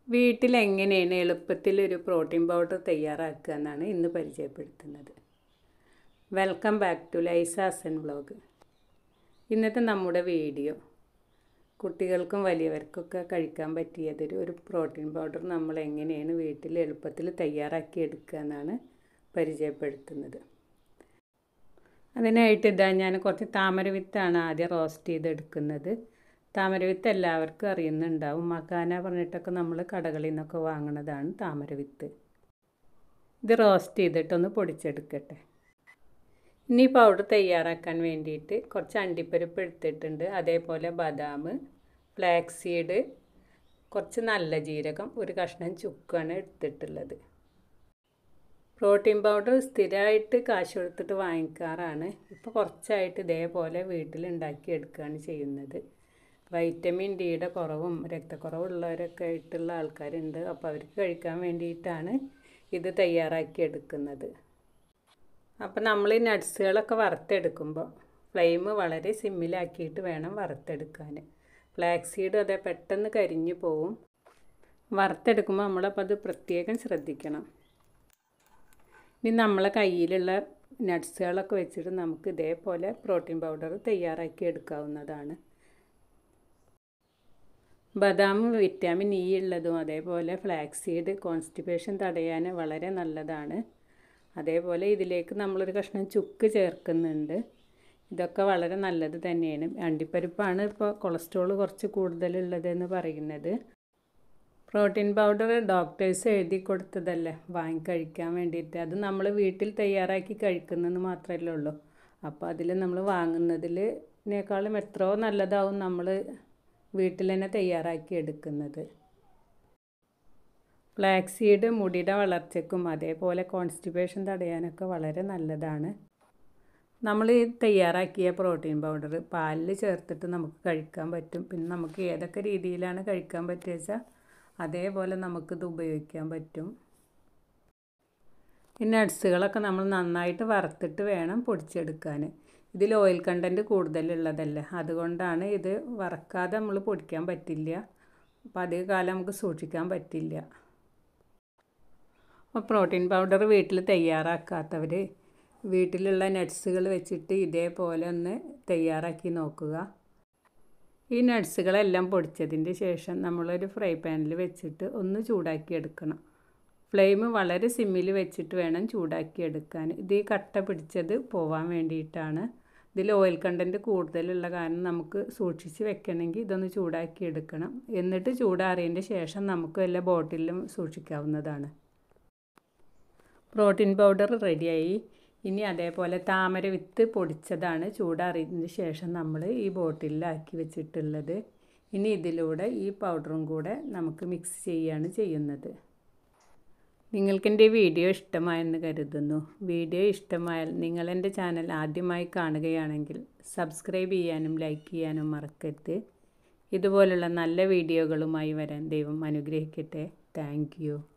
വീട്ടിൽ എങ്ങനെയാണ് എളുപ്പത്തിൽ ഒരു പ്രോട്ടീൻ പൗഡർ തയ്യാറാക്കുക എന്നാണ് ഇന്ന് പരിചയപ്പെടുത്തുന്നത് വെൽക്കം ബാക്ക് ടു ലൈസാസൻ വ്ളോഗ് ഇന്നത്തെ നമ്മുടെ വീഡിയോ കുട്ടികൾക്കും വലിയവർക്കൊക്കെ കഴിക്കാൻ പറ്റിയതൊരു ഒരു പ്രോട്ടീൻ പൗഡർ നമ്മൾ എങ്ങനെയാണ് വീട്ടിൽ എളുപ്പത്തിൽ തയ്യാറാക്കി എടുക്കുക എന്നാണ് പരിചയപ്പെടുത്തുന്നത് അതിനായിട്ട് ഇതാ ഞാൻ കുറച്ച് താമര വിത്താണ് ആദ്യം റോസ്റ്റ് ചെയ്തെടുക്കുന്നത് താമരവിത്ത് എല്ലാവർക്കും അറിയുന്നുണ്ടാവും മക്കാന പറഞ്ഞിട്ടൊക്കെ നമ്മൾ കടകളിൽ നിന്നൊക്കെ വാങ്ങുന്നതാണ് താമരവിത്ത് ഇത് റോസ്റ്റ് ചെയ്തിട്ടൊന്ന് പൊടിച്ചെടുക്കട്ടെ ഇനി പൗഡർ തയ്യാറാക്കാൻ വേണ്ടിയിട്ട് കുറച്ച് അണ്ടിപ്പരിപ്പ് എടുത്തിട്ടുണ്ട് അതേപോലെ ബദാം ഫ്ലാക്സ് സീഡ് കുറച്ച് നല്ല ജീരകം ഒരു കഷ്ണം ചുക്കാണ് എടുത്തിട്ടുള്ളത് പ്രോട്ടീൻ പൗഡർ സ്ഥിരമായിട്ട് കാശ് കൊടുത്തിട്ട് വാങ്ങിക്കാറാണ് ഇപ്പോൾ കുറച്ചായിട്ട് ഇതേപോലെ വീട്ടിലുണ്ടാക്കി എടുക്കുകയാണ് ചെയ്യുന്നത് വൈറ്റമിൻ ഡിയുടെ കുറവും രക്തക്കുറവുള്ളവരൊക്കെ ആയിട്ടുള്ള ആൾക്കാരുണ്ട് അപ്പോൾ അവർക്ക് കഴിക്കാൻ വേണ്ടിയിട്ടാണ് ഇത് തയ്യാറാക്കി എടുക്കുന്നത് അപ്പോൾ നമ്മൾ ഈ നട്ട്സുകളൊക്കെ വറുത്തെടുക്കുമ്പോൾ ഫ്ലെയിം വളരെ സിമ്മിലാക്കിയിട്ട് വേണം വറുത്തെടുക്കാൻ ഫ്ലാക്സ് സീഡ് അതേ പെട്ടെന്ന് കരിഞ്ഞു പോവും വറുത്തെടുക്കുമ്പോൾ നമ്മളപ്പോൾ അത് പ്രത്യേകം ശ്രദ്ധിക്കണം ഇനി നമ്മളെ കയ്യിലുള്ള നട്ട്സുകളൊക്കെ വെച്ചിട്ട് നമുക്ക് ഇതേപോലെ പ്രോട്ടീൻ പൗഡർ തയ്യാറാക്കി എടുക്കാവുന്നതാണ് ബദാം വിറ്റാമിൻ ഇ ഉള്ളതും അതേപോലെ ഫ്ലാക്സ് സീഡ് കോൺസ്റ്റിപ്പേഷൻ തടയാൻ വളരെ നല്ലതാണ് അതേപോലെ ഇതിലേക്ക് നമ്മളൊരു കഷ്ണം ചുക്ക് ചേർക്കുന്നുണ്ട് ഇതൊക്കെ വളരെ നല്ലത് തന്നെയാണ് അണ്ടിപ്പരിപ്പാണ് ഇപ്പോൾ കൊളസ്ട്രോൾ കുറച്ച് കൂടുതലുള്ളതെന്ന് പറയുന്നത് പ്രോട്ടീൻ പൗഡർ ഡോക്ടേഴ്സ് എഴുതി കൊടുത്തതല്ലേ വാങ്ങി കഴിക്കാൻ വേണ്ടിയിട്ട് അത് നമ്മൾ വീട്ടിൽ തയ്യാറാക്കി കഴിക്കുന്നതെന്ന് മാത്രമല്ലേ ഉള്ളൂ അപ്പോൾ അതിൽ നമ്മൾ വാങ്ങുന്നതിനേക്കാളും എത്രയോ നല്ലതാവും നമ്മൾ വീട്ടിൽ തന്നെ തയ്യാറാക്കി എടുക്കുന്നത് ഫ്ലാക്സ് സീഡ് മുടിയുടെ വളർച്ചയ്ക്കും അതേപോലെ കോൺസ്റ്റിപ്പേഷൻ തടയാനൊക്കെ വളരെ നല്ലതാണ് നമ്മൾ ഈ തയ്യാറാക്കിയ പ്രോട്ടീൻ പൗഡർ പാലിൽ ചേർത്തിട്ട് നമുക്ക് കഴിക്കാൻ പറ്റും പിന്നെ നമുക്ക് ഏതൊക്കെ രീതിയിലാണ് കഴിക്കാൻ പറ്റുക വെച്ചാൽ അതേപോലെ നമുക്കിത് ഉപയോഗിക്കാൻ പറ്റും ഈ നട്ട്സുകളൊക്കെ നമ്മൾ നന്നായിട്ട് വറുത്തിട്ട് വേണം പൊടിച്ചെടുക്കാൻ ഇതിൽ ഓയിൽ കണ്ടൻറ്റ് കൂടുതലുള്ളതല്ലേ അതുകൊണ്ടാണ് ഇത് വറക്കാതെ നമ്മൾ പൊടിക്കാൻ പറ്റില്ല അപ്പോൾ അധിക കാലം നമുക്ക് സൂക്ഷിക്കാൻ പറ്റില്ല അപ്പോൾ പ്രോട്ടീൻ പൗഡർ വീട്ടിൽ തയ്യാറാക്കാത്തവർ വീട്ടിലുള്ള നട്ട്സുകൾ വെച്ചിട്ട് ഇതേപോലെ ഒന്ന് തയ്യാറാക്കി നോക്കുക ഈ നട്ട്സുകളെല്ലാം പൊടിച്ചതിൻ്റെ ശേഷം നമ്മളൊരു ഫ്രൈ പാനിൽ വെച്ചിട്ട് ഒന്ന് ചൂടാക്കി എടുക്കണം ഫ്ലെയിം വളരെ സിമ്മിൽ വെച്ചിട്ട് വേണം ചൂടാക്കി എടുക്കാൻ ഇത് ഈ കട്ട പിടിച്ചത് പോവാൻ വേണ്ടിയിട്ടാണ് ഇതിൽ ഓയിൽ കണ്ടൻറ്റ് കൂടുതലുള്ള കാരണം നമുക്ക് സൂക്ഷിച്ച് വെക്കണമെങ്കിൽ ഇതൊന്ന് ചൂടാക്കി എടുക്കണം എന്നിട്ട് ചൂടാറിയതിൻ്റെ ശേഷം നമുക്ക് വല്ല ബോട്ടിലും സൂക്ഷിക്കാവുന്നതാണ് പ്രോട്ടീൻ പൗഡർ റെഡിയായി ഇനി അതേപോലെ താമര വിത്ത് പൊടിച്ചതാണ് ചൂടാറിയതിന് ശേഷം നമ്മൾ ഈ ബോട്ടിലാക്കി വെച്ചിട്ടുള്ളത് ഇനി ഇതിലൂടെ ഈ പൗഡറും കൂടെ നമുക്ക് മിക്സ് ചെയ്യുകയാണ് ചെയ്യുന്നത് നിങ്ങൾക്ക് എൻ്റെ വീഡിയോ ഇഷ്ടമായെന്ന് കരുതുന്നു വീഡിയോ ഇഷ്ടമായാൽ നിങ്ങൾ എൻ്റെ ചാനൽ ആദ്യമായി കാണുകയാണെങ്കിൽ സബ്സ്ക്രൈബ് ചെയ്യാനും ലൈക്ക് ചെയ്യാനും മറക്കരുത് ഇതുപോലുള്ള നല്ല വീഡിയോകളുമായി വരാൻ ദൈവം അനുഗ്രഹിക്കട്ടെ താങ്ക്